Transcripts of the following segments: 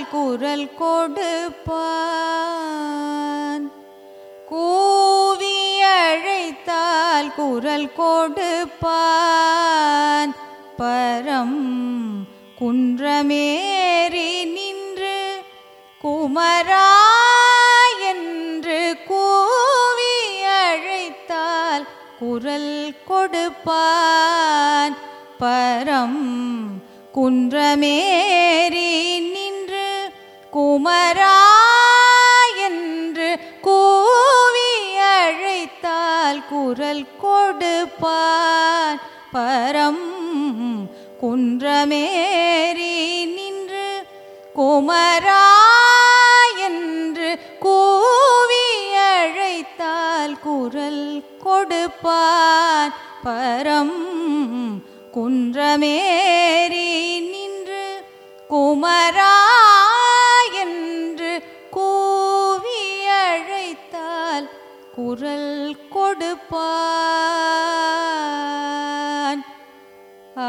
குரல் கொடுப்பான் கூவி அழைத்தால் குரல் கொடுப்பான் பரம் குன்றமேறி நின்று குமரா என்று கூவி அழைத்தால் குரல் கொடுப்பான் பரம் குன்றமேறி நின்று குமரா என்று கூவி அழைத்தால் குரல் கொடுப்பான் பரம் குன்றமேறி நின்று குமரா என்று கூவி அழைத்தால் குரல் கொடுப்பான் பரம் குன்றமேறி நின்று குமரா என்று கூவி அழைத்தால் குரல் கொடுப்பான் ஆ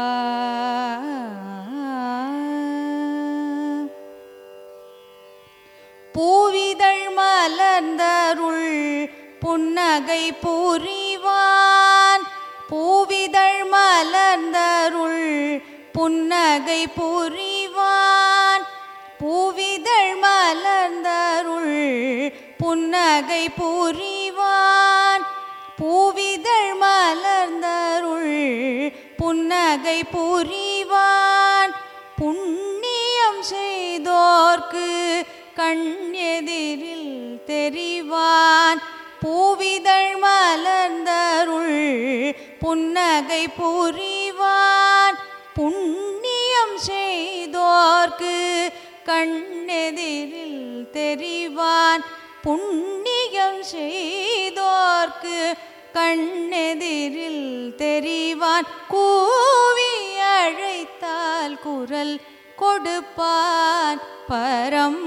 பூவிதழ் மலர்ந்தருள் புன்னகை புரிவான் பூவிதழ் மலர்ந்தருள் புன்னகை புரிவான் பூவிதழ் மலர்ந்தருள் புன்னகை புரிவான் பூவிதழ் மலர்ந்தருள் புன்னகை புரிவான் புண்ணியம் செய்தோர்க்கு கண் எதிரில் தெரிவான் பூவிதழ் மலர்ந்தருள் புன்னகை புரிவான் புண்ணியம் செய்தோர்க்கு கண்ணெதிரில் தெரிவான் புண்ணியம் செய்தோர்க்கு கண்ணெதிரில் தெரிவான் கூவி அழைத்தால் குரல் கொடுப்பான் பரம்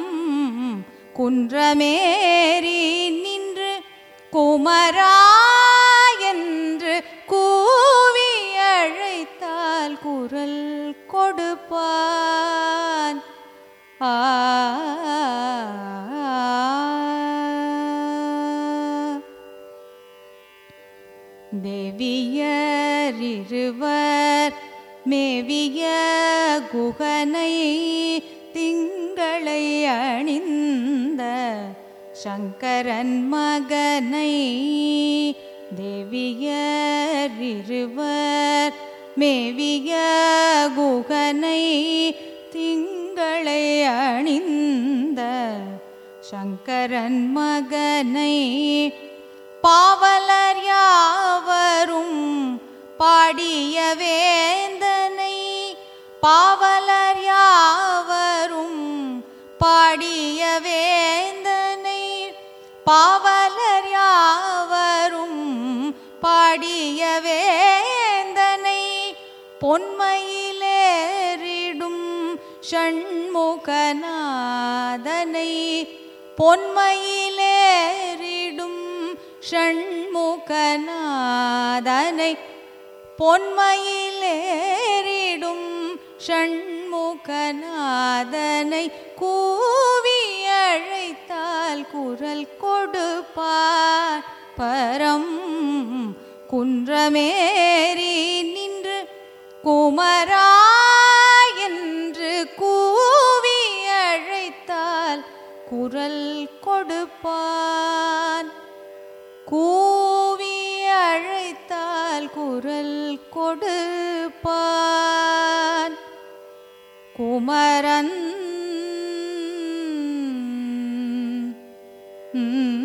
குன்றமேறி நின்று குமரா என்று கூவி அழைத்தால் குரல் கொடுப்பான் ஆ தேவியரிருவர் மேவிய குகனை திங்களை அணிந்த சங்கரன் மகனை தேவியரிருவர் மேவிய குகனை திங்களை அணிந்த சங்கரன் மகனை பாவலர் யாவரும் பாடிய வேந்தனை பாவலர் யாவரும் பாடிய வேந்தனை பாவலர் யாவரும் பாடிய வேந்தனை பொன்மையிலேறிடும் ஷண்முகநாதனை பொன்மையிலேறிடும் ஷண்முகநாதனை பொன்மையிலேறிடும் ஷண்முகநாதனை கூவி அழைத்தால் குரல் கொடுப்பார் பரம் குன்றமேறி நின்று குமரா என்று கூவி அழைத்தால் குரல் கொடுப்பான் கூவி அழைத்தால் குரல் கொடுப்பான் குமரன் உம்